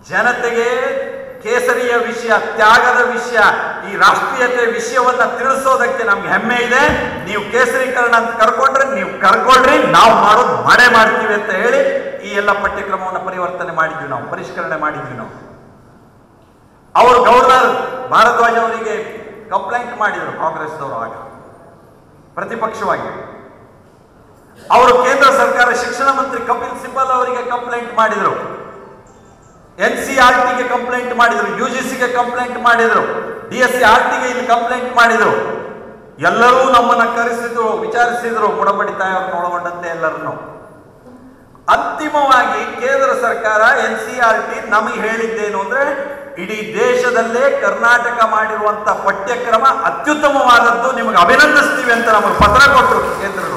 ಜನತೆಗೆ ಕೇಸರಿಯ ವಿಷಯ ತ್ಯಾಗದ ವಿಷಯ ಈ ರಾಷ್ಟ್ರೀಯತೆ ವಿಷಯವನ್ನ ತಿಳಿಸೋದಕ್ಕೆ ನಮ್ಗೆ ಹೆಮ್ಮೆ ಇದೆ ನೀವು ಕೇಸರೀಕರಣ ಅಂತ ಕರ್ಕೊಂಡ್ರೆ ನೀವು ಕರ್ಕೊಳ್ರಿ ನಾವು ಮಾಡೋದು ಮಾಡೇ ಮಾಡ್ತೀವಿ ಅಂತ ಹೇಳಿ ಈ ಎಲ್ಲ ಪಠ್ಯಕ್ರಮವನ್ನು ಪರಿವರ್ತನೆ ಮಾಡಿದ್ವಿ ನಾವು ಪರಿಷ್ಕರಣೆ ಮಾಡಿದ್ವಿ ನಾವು ಅವರು ಗವರ್ನರ್ ಭಾರದ್ವಾಜ್ ಅವರಿಗೆ ಕಂಪ್ಲೇಂಟ್ ಮಾಡಿದರು ಕಾಂಗ್ರೆಸ್ದವರು ಆಗ ಪ್ರತಿಪಕ್ಷವಾಗಿ ಅವರು ಕೇಂದ್ರ ಸರ್ಕಾರ ಶಿಕ್ಷಣ ಮಂತ್ರಿ ಕಪಿಲ್ ಸಿಬಲ್ ಅವರಿಗೆ ಕಂಪ್ಲೇಂಟ್ ಮಾಡಿದರು ಎನ್ ಸಿ ಆರ್ ಟಿಗೆ ಕಂಪ್ಲೇಂಟ್ ಮಾಡಿದರು ಯು ಜಿ ಸಿಗೆ ಕಂಪ್ಲೇಂಟ್ ಮಾಡಿದರು ಡಿ ಎಸ್ ಸಿ ಆರ್ ಟಿಗೆ ಇಲ್ಲಿ ಕಂಪ್ಲೇಂಟ್ ಮಾಡಿದರು ಎಲ್ಲರೂ ನಮ್ಮನ್ನ ಕರೆಸಿದ್ರು ವಿಚಾರಿಸಿದ್ರು ಮುಡಬಡಿ ತಾಯಿಯವ್ರನ್ನ ಒಳಗೊಂಡಂತೆ ಎಲ್ಲರನ್ನು ಅಂತಿಮವಾಗಿ ಕೇಂದ್ರ ಸರ್ಕಾರ ಎನ್ ಸಿ ಆರ್ ಟಿ ನಮಗೆ ಹೇಳಿದ್ದೇನು ಅಂದ್ರೆ ಇಡೀ ದೇಶದಲ್ಲೇ ಕರ್ನಾಟಕ ಮಾಡಿರುವಂತ ಪಠ್ಯಕ್ರಮ ಅತ್ಯುತ್ತಮವಾದದ್ದು ನಿಮಗೆ ಅಭಿನಂದಿಸ್ತೀವಿ ಅಂತ ನಮಗೆ ಪತ್ರ ಕೊಟ್ಟರು ಕೇಂದ್ರಗಳು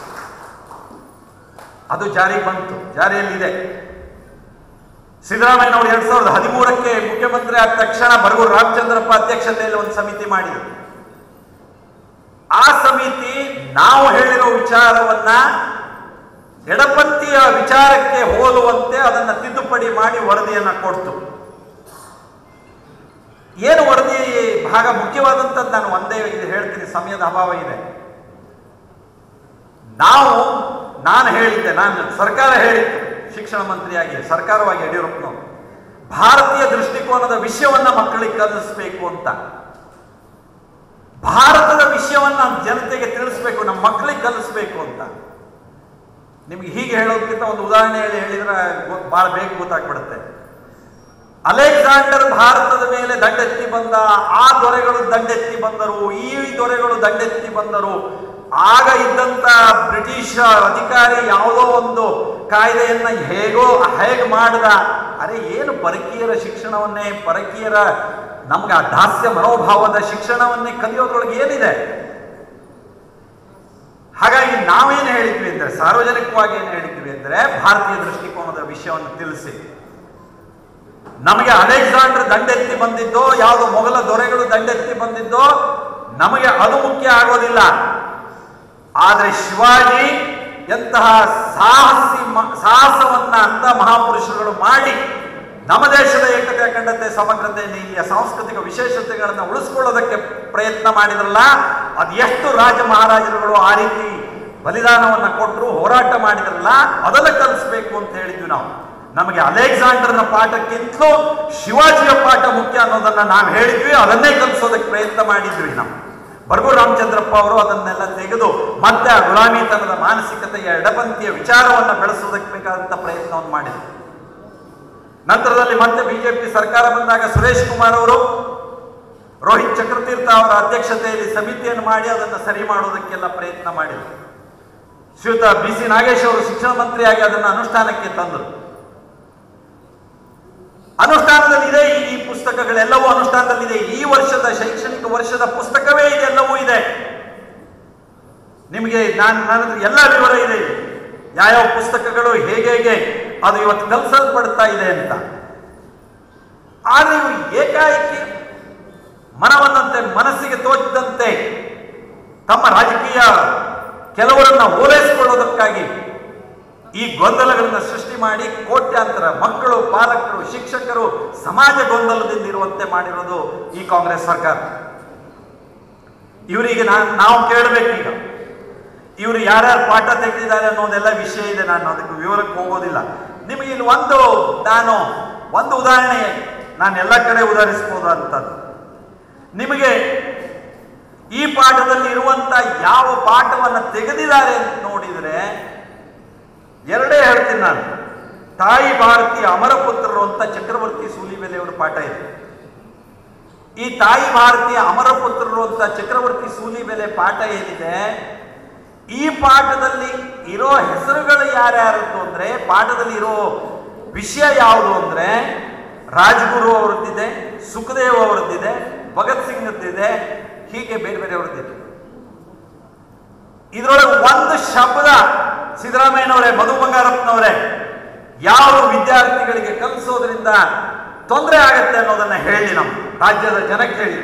ಅದು ಜಾರಿಗೆ ಬಂತು ಜಾರಿಯಲ್ಲಿದೆ ಸಿದ್ದರಾಮಯ್ಯನವರು ಎರಡ್ ಸಾವಿರದ ಹದಿಮೂರಕ್ಕೆ ಮುಖ್ಯಮಂತ್ರಿ ಆದ ತಕ್ಷಣ ಬರಗೂರು ರಾಮಚಂದ್ರಪ್ಪ ಅಧ್ಯಕ್ಷತೆಯಲ್ಲಿ ಒಂದು ಸಮಿತಿ ಮಾಡಿದರು ಆ ಸಮಿತಿ ನಾವು ಹೇಳಿರೋ ವಿಚಾರವನ್ನ ಎಡಪಂಥೀಯ ವಿಚಾರಕ್ಕೆ ಹೋಲುವಂತೆ ಅದನ್ನ ತಿದ್ದುಪಡಿ ಮಾಡಿ ವರದಿಯನ್ನ ಕೊಡ್ತು ಏನು ವರದಿ ಭಾಗ ಮುಖ್ಯವಾದಂಥದ್ದು ನಾನು ಒಂದೇ ಇದು ಹೇಳ್ತೀನಿ ಸಮಯದ ಅಭಾವ ಇದೆ ನಾವು ನಾನು ಹೇಳಿದ್ದೆ ನಾನು ಸರ್ಕಾರ ಹೇಳಿತ್ತು ಶಿಕ್ಷಣ ಮಂತ್ರಿಯಾಗಿ ಸರ್ಕಾರವಾಗಿ ಯಡಿಯೂರಪ್ಪನವರು ಭಾರತೀಯ ದೃಷ್ಟಿಕೋನದ ವಿಷಯವನ್ನ ಮಕ್ಕಳಿಗೆ ಕಲಿಸ್ಬೇಕು ಅಂತ ಭಾರತದ ವಿಷಯವನ್ನ ಜನತೆಗೆ ತಿಳಿಸ್ಬೇಕು ನಮ್ಮ ಮಕ್ಕಳಿಗೆ ಕಲಿಸ್ಬೇಕು ಅಂತ ನಿಮ್ಗೆ ಹೀಗೆ ಹೇಳೋದಕ್ಕಿಂತ ಒಂದು ಉದಾಹರಣೆ ಹೇಳಿ ಹೇಳಿದ್ರೆ ಗೊ- ಬಹಳ ಬೇಗ ಗೊತ್ತಾಗ್ಬಿಡುತ್ತೆ ಅಲೆಕ್ಸಾಂಡರ್ ಭಾರತದ ಮೇಲೆ ದಂಡೆತ್ತಿ ಬಂದ ಆ ದೊರೆಗಳು ದಂಡೆತ್ತಿ ಬಂದರು ಈ ದೊರೆಗಳು ದಂಡೆತ್ತಿ ಬಂದರು ಆಗ ಇದ್ದಂತ ಬ್ರಿಟಿಷ್ ಅಧಿಕಾರಿ ಯಾವುದೋ ಒಂದು ಕಾಯ್ದೆಯನ್ನ ಹೇಗೋ ಹೇಗೆ ಮಾಡ್ದ ಅರೆ ಏನು ಪರಕೀಯರ ಶಿಕ್ಷಣವನ್ನೇ ಪರಕೀಯರ ನಮ್ಗೆ ಆ ದಾಸ್ಯ ಮನೋಭಾವದ ಶಿಕ್ಷಣವನ್ನೇ ಕಲಿಯೋದ್ರೊಳಗೆ ಏನಿದೆ ಹಾಗಾಗಿ ನಾವೇನು ಹೇಳಿದ್ವಿ ಅಂದ್ರೆ ಸಾರ್ವಜನಿಕವಾಗಿ ಏನು ಹೇಳಿದ್ವಿ ಅಂದ್ರೆ ಭಾರತೀಯ ದೃಷ್ಟಿಕೋನದ ವಿಷಯವನ್ನು ತಿಳಿಸಿ ನಮಗೆ ಅಲೆಕ್ಸಾಂಡರ್ ದಂಡೆತ್ತಿ ಬಂದಿದ್ದೋ ಯಾವುದೋ ಮೊಘಲ ದೊರೆಗಳು ದಂಡೆತ್ತಿ ಬಂದಿದ್ದೋ ನಮಗೆ ಅದು ಮುಖ್ಯ ಆಗೋದಿಲ್ಲ ಆದರೆ ಶಿವಾಜಿ ಎಂತಹ ಸಾಹಸಿ ಮ- ಸಾಹಸವನ್ನ ಅಂತ ಮಹಾಪುರುಷರುಗಳು ಮಾಡಿ ನಮ್ಮ ದೇಶದ ಏಕತೆ ಅಖಂಡತೆ ಸಮಗ್ರತೆಯಲ್ಲಿ ಇಲ್ಲಿಯ ಸಾಂಸ್ಕೃತಿಕ ವಿಶೇಷತೆಗಳನ್ನು ಉಳಿಸ್ಕೊಳ್ಳೋದಕ್ಕೆ ಪ್ರಯತ್ನ ಮಾಡಿದ್ರಲ್ಲ ಅದು ಎಷ್ಟು ರಾಜ ಮಹಾರಾಜರುಗಳು ಆ ರೀತಿ ಬಲಿದಾನವನ್ನ ಕೊಟ್ಟರು ಹೋರಾಟ ಮಾಡಿದ್ರಲ್ಲ ಅದನ್ನ ಕಲಿಸ್ಬೇಕು ಅಂತ ಹೇಳಿದ್ವಿ ನಾವು ನಮಗೆ ಅಲೆಕ್ಸಾಂಡರ್ನ ಪಾಠಕ್ಕಿಂತಲೂ ಶಿವಾಜಿಯ ಪಾಠ ಮುಖ್ಯ ಅನ್ನೋದನ್ನ ನಾವು ಹೇಳಿದ್ವಿ ಅದನ್ನೇ ಕಲಿಸೋದಕ್ಕೆ ಪ್ರಯತ್ನ ಮಾಡಿದ್ವಿ ನಾವು ಬರ್ಗು ರಾಮಚಂದ್ರಪ್ಪ ಅವರು ಅದನ್ನೆಲ್ಲ ತೆಗೆದು ಮತ್ತೆ ಆ ಗುಲಾಮಿತನದ ಮಾನಸಿಕತೆಯ ಎಡಪಂಥೀಯ ವಿಚಾರವನ್ನು ಬೆಳೆಸೋದಕ್ಕೆ ಬೇಕಾದಂತ ಪ್ರಯತ್ನವನ್ನು ಮಾಡಿದ್ರು ನಂತರದಲ್ಲಿ ಮತ್ತೆ ಬಿಜೆಪಿ ಸರ್ಕಾರ ಬಂದಾಗ ಸುರೇಶ್ ಕುಮಾರ್ ಅವರು ರೋಹಿತ್ ಚಕ್ರತೀರ್ಥ ಅವರ ಅಧ್ಯಕ್ಷತೆಯಲ್ಲಿ ಸಮಿತಿಯನ್ನು ಮಾಡಿ ಅದನ್ನು ಸರಿ ಮಾಡೋದಕ್ಕೆಲ್ಲ ಪ್ರಯತ್ನ ಮಾಡಿದರು ಶ್ರೀಯುತ ಬಿ ಸಿ ನಾಗೇಶ್ ಅವರು ಶಿಕ್ಷಣ ಮಂತ್ರಿಯಾಗಿ ಅದನ್ನು ಅನುಷ್ಠಾನಕ್ಕೆ ತಂದರು ಅನುಷ್ಠಾನದಲ್ಲಿ ಇದೆ ಈ- ಈ ಪುಸ್ತಕಗಳೆಲ್ಲವೂ ಅನುಷ್ಠಾನದಲ್ಲಿದೆ ಈ ವರ್ಷದ ಶೈಕ್ಷಣಿಕ ವರ್ಷದ ಪುಸ್ತಕವೇ ಇದೆಲ್ಲವೂ ಇದೆ ನಿಮಗೆ ನಾನು ನನ್ನ ಹತ್ರ ಎಲ್ಲ ವಿವರ ಇದೆ ಇಲ್ಲಿ. ಯಾವ್ಯಾವ ಪುಸ್ತಕಗಳು ಹೇಗೆ ಹೇಗೆ ಅದು ಇವತ್ತು ಕಲಿಸಲ್ಪಡ್ತಾ ಇದೆ ಅಂತ ಆದ್ರೆ ಇವರು ಏಕಾಏಕಿ ಮನವನ್ನಂತೆ ಮನಸ್ಸಿಗೆ ತೋಚಿದಂತೆ ತಮ್ಮ ರಾಜಕೀಯ ಕೆಲವರನ್ನ ಓಲೈಸಿಕೊಳ್ಳೋದಕ್ಕಾಗಿ ಈ ಗೊಂದಲಗಳನ್ನು ಸೃಷ್ಟಿ ಮಾಡಿ ಕೋಟ್ಯಾಂತರ ಮಕ್ಕಳು ಪಾಲಕರು ಶಿಕ್ಷಕರು ಸಮಾಜ ಗೊಂದಲದಿಂದ ಇರುವಂತೆ ಮಾಡಿರೋದು ಈ ಕಾಂಗ್ರೆಸ್ ಸರ್ಕಾರ ಇವರಿಗೆ ನಾನು ನಾವು ಕೇಳಬೇಕೀಗ ಇವರು ಯಾರ್ಯಾರು ಪಾಠ ತೆಗೆದಿದ್ದಾರೆ ಅನ್ನೋದೆಲ್ಲ ವಿಷಯ ಇದೆ ನಾನು ಅದಕ್ಕೆ ವಿವರಕ್ಕೆ ಹೋಗೋದಿಲ್ಲ ನಿಮಗೆ ಇಲ್ಲಿ ಒಂದು ನಾನು ಒಂದು ಉದಾಹರಣೆ ನಾನು ಎಲ್ಲ ಕಡೆ ಉದಾಹರಿಸ್ಬೋದು ಅಂತದ್ದು ನಿಮಗೆ ಈ ಪಾಠದಲ್ಲಿ ಇರುವಂತ ಯಾವ ಪಾಠವನ್ನು ತೆಗೆದಿದ್ದಾರೆ ಅಂತ ನೋಡಿದರೆ ಎರಡೇ ಹೇಳ್ತೀನಿ ನಾನು ತಾಯಿ ಭಾರತೀಯ ಅಮರಪುತ್ರರು ಅಂತ ಚಕ್ರವರ್ತಿ ಸೂಲಿಬೆಲೆಯವರ ಪಾಠ ಇದೆ ಈ ತಾಯಿ ಭಾರತೀಯ ಅಮರಪುತ್ರರು ಅಂತ ಚಕ್ರವರ್ತಿ ಸೂಲಿಬೆಲೆ ಪಾಠ ಏನಿದೆ ಈ ಪಾಠದಲ್ಲಿ ಇರೋ ಹೆಸರುಗಳು ಯಾರ್ಯಾರದ್ದು ಅಂದ್ರೆ ಪಾಠದಲ್ಲಿ ಇರೋ ವಿಷಯ ಯಾವುದು ಅಂದ್ರೆ ರಾಜ್ಗುರು ಅವರದ್ದಿದೆ ಸುಖದೇವ್ ಅವರದ್ದಿದೆ ಭಗತ್ ಸಿಂಗ್ದಿದೆ ಹೀಗೆ ಬೇರೆ ಬೇರೆ ಅವರದ್ದಿದೆ ಇದರೊಳಗೆ ಒಂದು ಶಬ್ದ ಸಿದ್ದರಾಮಯ್ಯನವರೇ ಮಧು ಬಂಗಾರಪ್ಪನವರೇ ಯಾವ ವಿದ್ಯಾರ್ಥಿಗಳಿಗೆ ಕಲಿಸೋದ್ರಿಂದ ತೊಂದರೆ ಆಗತ್ತೆ ಅನ್ನೋದನ್ನ ಹೇಳಿ ನಮ್ಮ ರಾಜ್ಯದ ಜನಕ್ಕೆ ಹೇಳಿ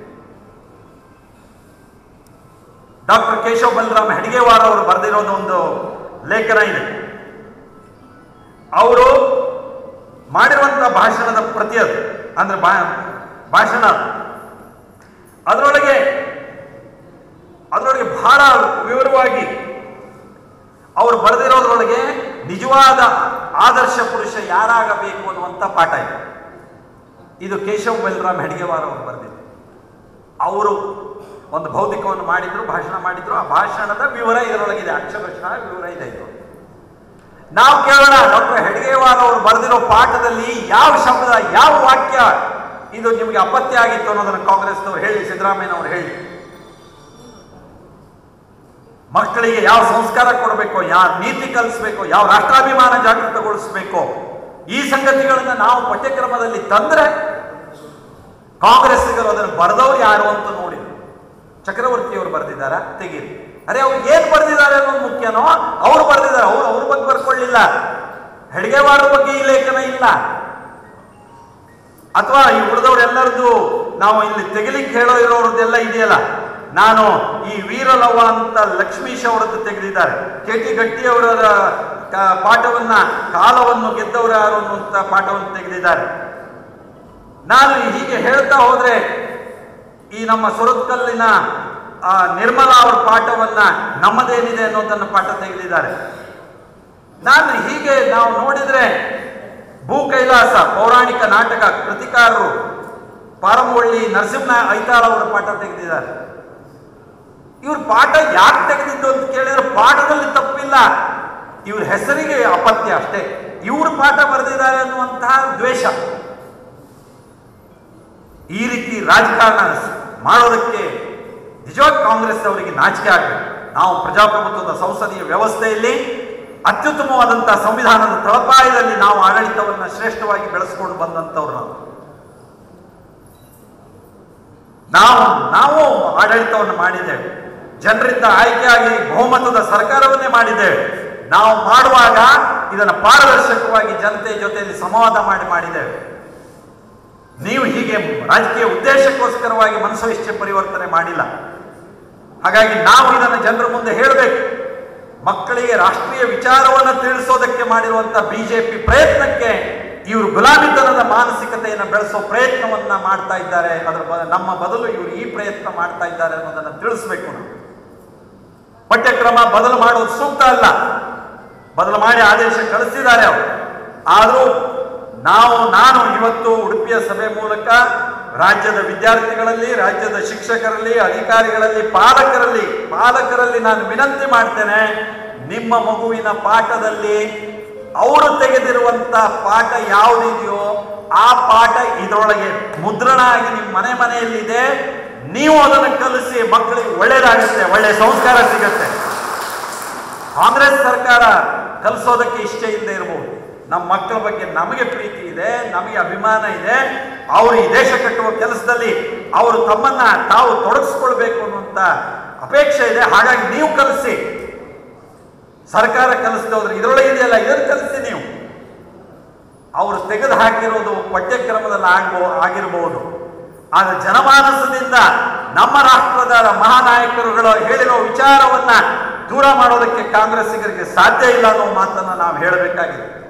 ಡಾಕ್ಟರ್ ಕೇಶವ ಬಲರಾಮ್ ಹೆಡ್ಗೇವಾರ್ ಅವರು ಬರೆದಿರೋದು ಒಂದು ಲೇಖನ ಇದೆ ಅವರು ಮಾಡಿರುವಂತ ಭಾಷಣದ ಪ್ರತಿ ಅದು ಅಂದ್ರೆ ಬಾ ಭಾಷಣ ಅದು. ಅದರೊಳಗೆ ಅದರೊಳಗೆ ಬಹಳ ವಿವರವಾಗಿ ಅವರು ಬರೆದಿರೋದ್ರೊಳಗೆ ನಿಜವಾದ ಆದರ್ಶ ಪುರುಷ ಯಾರಾಗಬೇಕು ಅನ್ನುವಂಥ ಪಾಠ ಇದೆ ಇದು ಕೇಶವ್ ಬಲರಾಮ್ ಹೆಡ್ಗೆವಾರ್ ಅವರು ಬರೆದಿದ್ದು ಅವರು ಒಂದು ಭೌತಿಕವನ್ನು ಮಾಡಿದ್ರು ಭಾಷಣ ಮಾಡಿದ್ರು ಆ ಭಾಷಣದ ವಿವರ ಇದರೊಳಗಿದೆ ಅಕ್ಷರಶಃ ವಿವರ ಇದೆ ಇದು ನಾವು ಕೇಳೋಣ ಡಾಕ್ಟರ್ ಹೆಡ್ಗೇವಾರ್ ಅವರು ಬರೆದಿರೋ ಪಾಠದಲ್ಲಿ ಯಾವ ಶಬ್ದ ಯಾವ ವಾಕ್ಯ ಇದು ನಿಮಗೆ ಅಪತ್ಯ ಆಗಿತ್ತು ಅನ್ನೋದನ್ನು ಕಾಂಗ್ರೆಸ್ನವ್ರು ಹೇಳಿ ಸಿದ್ದರಾಮಯ್ಯನವರು ಹೇಳಿ ಮಕ್ಕಳಿಗೆ ಯಾವ ಸಂಸ್ಕಾರ ಕೊಡಬೇಕು ಯಾವ ನೀತಿ ಕಲಿಸ್ಬೇಕು ಯಾವ ರಾಷ್ಟ್ರಾಭಿಮಾನ ಜಾಗೃತಗೊಳಿಸಬೇಕು ಈ ಸಂಗತಿಗಳನ್ನ ನಾವು ಪಠ್ಯಕ್ರಮದಲ್ಲಿ ತಂದ್ರೆ ಕಾಂಗ್ರೆಸ್ಸಿಗರು ಅದನ್ನು ಬರೆದವ್ರು ಯಾರು ಅಂತ ನೋಡಿ ಚಕ್ರವರ್ತಿ ಅವರು ಬರೆದಿದ್ದಾರ ತೆಗೀರಿ ಅರೆ ಅವ್ರು ಏನ್ ಬರೆದಿದ್ದಾರೆ ಅನ್ನೋದು ಮುಖ್ಯನೋ ಅವ್ರು ಬರೆದಿದ್ದಾರೆ ಅವ್ರು ಅವ್ರ ಬಗ್ಗೆ ಬರ್ಕೊಳ್ಳಿಲ್ಲ ಹೆಡ್ಗೆವಾರ ಬಗ್ಗೆ ಈ ಲೇಖನ ಇಲ್ಲ ಅಥವಾ ಈ ಉಳಿದವರೆಲ್ಲರದು ನಾವು ಇಲ್ಲಿ ತೆಗಿಲಿಕ್ಕೆ ಹೇಳೋ ಇರೋರದ್ದೆಲ್ಲ ಇದೆಯಲ್ಲ ನಾನು ಈ ವೀರಲವ ಅಂತ ಲಕ್ಷ್ಮೀಶ್ ಅವರದ್ದು ತೆಗೆದಿದ್ದಾರೆ ಕೆ ಟಿ ಗಟ್ಟಿ ಅವರ ಕ- ಪಾಠವನ್ನ ಕಾಲವನ್ನು ಗೆದ್ದವರು ಯಾರು ಅನ್ನುವಂಥ ಪಾಠವನ್ನು ತೆಗೆದಿದ್ದಾರೆ ನಾನು ಹೀಗೆ ಹೇಳ್ತಾ ಹೋದ್ರೆ ಈ ನಮ್ಮ ಸುರತ್ಕಲ್ಲಿನ ಆ ನಿರ್ಮಲಾ ಅವರ ಪಾಠವನ್ನ ನಮ್ಮದೇನಿದೆ ಅನ್ನೋದನ್ನ ಪಾಠ ತೆಗೆದಿದ್ದಾರೆ ನಾನು ಹೀಗೆ ನಾವು ನೋಡಿದ್ರೆ ಭೂ ಕೈಲಾಸ ಪೌರಾಣಿಕ ನಾಟಕ ಕೃತಿಕಾರರು ಪಾರಮೊಳ್ಳಿ ನರಸಿಂಹ ಐತಾಳ್ ಅವರ ಪಾಠ ತೆಗೆದಿದ್ದಾರೆ ಇವ್ರ ಪಾಠ ಯಾಕೆ ತೆಗೆದಿದ್ದು ಅಂತ ಕೇಳಿದ್ರೆ ಪಾಠದಲ್ಲಿ ತಪ್ಪಿಲ್ಲ ಇವ್ರ ಹೆಸರಿಗೆ ಅಪತ್ಯ ಅಷ್ಟೇ ಇವ್ರ ಪಾಠ ಬರೆದಿದ್ದಾರೆ ಅನ್ನುವಂತಹ ದ್ವೇಷ ಈ ರೀತಿ ರಾಜಕಾರಣ ಮಾಡೋದಕ್ಕೆ ನಿಜವಾಗಿ ಕಾಂಗ್ರೆಸ್ ಅವರಿಗೆ ನಾಚಿಕೆ ಆಗಬೇಕು ನಾವು ಪ್ರಜಾಪ್ರಭುತ್ವದ ಸಂಸದೀಯ ವ್ಯವಸ್ಥೆಯಲ್ಲಿ ಅತ್ಯುತ್ತಮವಾದಂತಹ ಸಂವಿಧಾನದ ತಳಪಾಯದಲ್ಲಿ ನಾವು ಆಡಳಿತವನ್ನು ಶ್ರೇಷ್ಠವಾಗಿ ಬೆಳೆಸ್ಕೊಂಡು ಬಂದಂಥವ್ರು ನಾವು ನಾವು ನಾವು ಆಡಳಿತವನ್ನು ಮಾಡಿದ್ದೇವೆ ಜನರಿಂದ ಆಯ್ಕೆಯಾಗಿ ಬಹುಮತದ ಸರ್ಕಾರವನ್ನೇ ಮಾಡಿದ್ದೇವೆ ನಾವು ಮಾಡುವಾಗ ಇದನ್ನು ಪಾರದರ್ಶಕವಾಗಿ ಜನತೆ ಜೊತೆಯಲ್ಲಿ ಸಂವಾದ ಮಾಡಿ ಮಾಡಿದ್ದೇವೆ ನೀವು ಹೀಗೆ ರಾಜಕೀಯ ಉದ್ದೇಶಕ್ಕೋಸ್ಕರವಾಗಿ ಮನಸ್ಸು ಇಚ್ಛೆ ಪರಿವರ್ತನೆ ಮಾಡಿಲ್ಲ ಹಾಗಾಗಿ ನಾವು ಇದನ್ನು ಜನರ ಮುಂದೆ ಹೇಳಬೇಕು ಮಕ್ಕಳಿಗೆ ರಾಷ್ಟ್ರೀಯ ವಿಚಾರವನ್ನು ತಿಳಿಸೋದಕ್ಕೆ ಮಾಡಿರುವಂತ ಬಿಜೆಪಿ ಪ್ರಯತ್ನಕ್ಕೆ ಇವರು ಗುಲಾಮಿತನದ ಮಾನಸಿಕತೆಯನ್ನು ಬೆಳೆಸೋ ಪ್ರಯತ್ನವನ್ನ ಮಾಡ್ತಾ ಇದ್ದಾರೆ ಅದರ ಬ- ನಮ್ಮ ಬದಲು ಇವರು ಈ ಪ್ರಯತ್ನ ಮಾಡ್ತಾ ಇದ್ದಾರೆ ಅನ್ನೋದನ್ನು ತಿಳಿಸ್ಬೇಕು ನಾವು ಪಠ್ಯಕ್ರಮ ಬದಲು ಮಾಡೋದು ಸೂಕ್ತ ಅಲ್ಲ ಬದಲು ಮಾಡಿ ಆದೇಶ ಕಳಿಸಿದ್ದಾರೆ ಅವರು ಆದರೂ ನಾವು ನಾನು ಇವತ್ತು ಉಡುಪಿಯ ಸಭೆ ಮೂಲಕ ರಾಜ್ಯದ ವಿದ್ಯಾರ್ಥಿಗಳಲ್ಲಿ ರಾಜ್ಯದ ಶಿಕ್ಷಕರಲ್ಲಿ ಅಧಿಕಾರಿಗಳಲ್ಲಿ ಪಾಲಕರಲ್ಲಿ ಪಾಲಕರಲ್ಲಿ ನಾನು ವಿನಂತಿ ಮಾಡ್ತೇನೆ ನಿಮ್ಮ ಮಗುವಿನ ಪಾಠದಲ್ಲಿ ಅವರು ತೆಗೆದಿರುವಂತ ಪಾಠ ಯಾವುದಿದೆಯೋ ಆ ಪಾಠ ಇದರೊಳಗೆ ಮುದ್ರಣ ಆಗಿ ನಿಮ್ಮ ಮನೆ ಮನೆಯಲ್ಲಿದೆ ನೀವು ಅದನ್ನು ಕಲಿಸಿ ಮಕ್ಕಳಿಗೆ ಒಳ್ಳೇದಾಗುತ್ತೆ ಒಳ್ಳೆ ಸಂಸ್ಕಾರ ಸಿಗುತ್ತೆ ಕಾಂಗ್ರೆಸ್ ಸರ್ಕಾರ ಕಲಿಸೋದಕ್ಕೆ ಇಷ್ಟ ಇಲ್ಲದೆ ಇರಬಹುದು ನಮ್ಮ ಮಕ್ಕಳ ಬಗ್ಗೆ ನಮಗೆ ಪ್ರೀತಿ ಇದೆ ನಮಗೆ ಅಭಿಮಾನ ಇದೆ ಅವರು ಈ ದೇಶ ಕಟ್ಟುವ ಕೆಲಸದಲ್ಲಿ ಅವರು ತಮ್ಮನ್ನ ತಾವು ತೊಡಗಿಸ್ಕೊಳ್ಬೇಕು ಅನ್ನುವಂತ ಅಪೇಕ್ಷೆ ಇದೆ ಹಾಗಾಗಿ ನೀವು ಕಲಿಸಿ ಸರ್ಕಾರ ಕಲಿಸದೆ ಹೋದ್ರೆ ಇದರೊಳಗೆ ಇದೆಯಲ್ಲ ಇದನ್ನು ಕಲಿಸಿ ನೀವು ಅವರು ತೆಗೆದು ಹಾಕಿರೋದು ಪಠ್ಯಕ್ರಮದಲ್ಲಿ ಆಗ್ಬೋ ಆಗಿರಬಹುದು ಆದ್ರೆ ಜನಮಾನಸದಿಂದ ನಮ್ಮ ರಾಷ್ಟ್ರದ ಮಹಾನಾಯಕರುಗಳು ಹೇಳಿರೋ ವಿಚಾರವನ್ನ ದೂರ ಮಾಡೋದಕ್ಕೆ ಕಾಂಗ್ರೆಸ್ಸಿಗರಿಗೆ ಸಾಧ್ಯ ಇಲ್ಲ ಅನ್ನೋ ಮಾತನ್ನ ನಾವು ಹೇಳಬೇಕಾಗಿದೆ